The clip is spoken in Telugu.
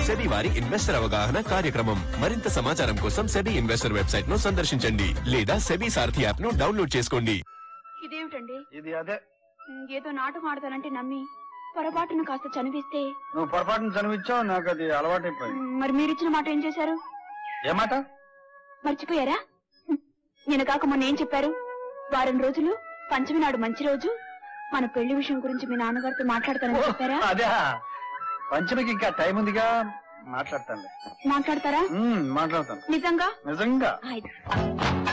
సెబీ వారి ఇన్వెస్టర్ అవగాహన కార్యక్రమం మరింత సమాచారం కోసం సెబీ ఇన్వెస్టర్ వెబ్సైట్ ను సందర్శించండి లేదా సెబీ సారథి యాప్ ను డౌన్లోడ్ చేసుకోండి ఇదేమిటండి ఇది అదే ఏదో నాటకం ఆడతానంటే నమ్మి పొరపాటును కాస్త చనివిస్తే నువ్వు పొరపాటును చనివిచ్చావు నాకు అది అలవాటైపోయింది మరి మీరిచ్చిన మాట ఏం చేశారు ఏమాట మర్చిపోయారా హ్మ్. నేను కాక మొన్న ఏం చెప్పారు వారం రోజులు పంచమి నాడు మంచి రోజు మన పెళ్లి విషయం గురించి మీ నాన్నగారితో మాట్లాడతానని చెప్పారా అదే పంచమికి ఇంకా టైం ఉందిగా మాట్లాడతాను మాట్లాడతారా మాట్లాడతాను నిజంగా నిజంగా అయితే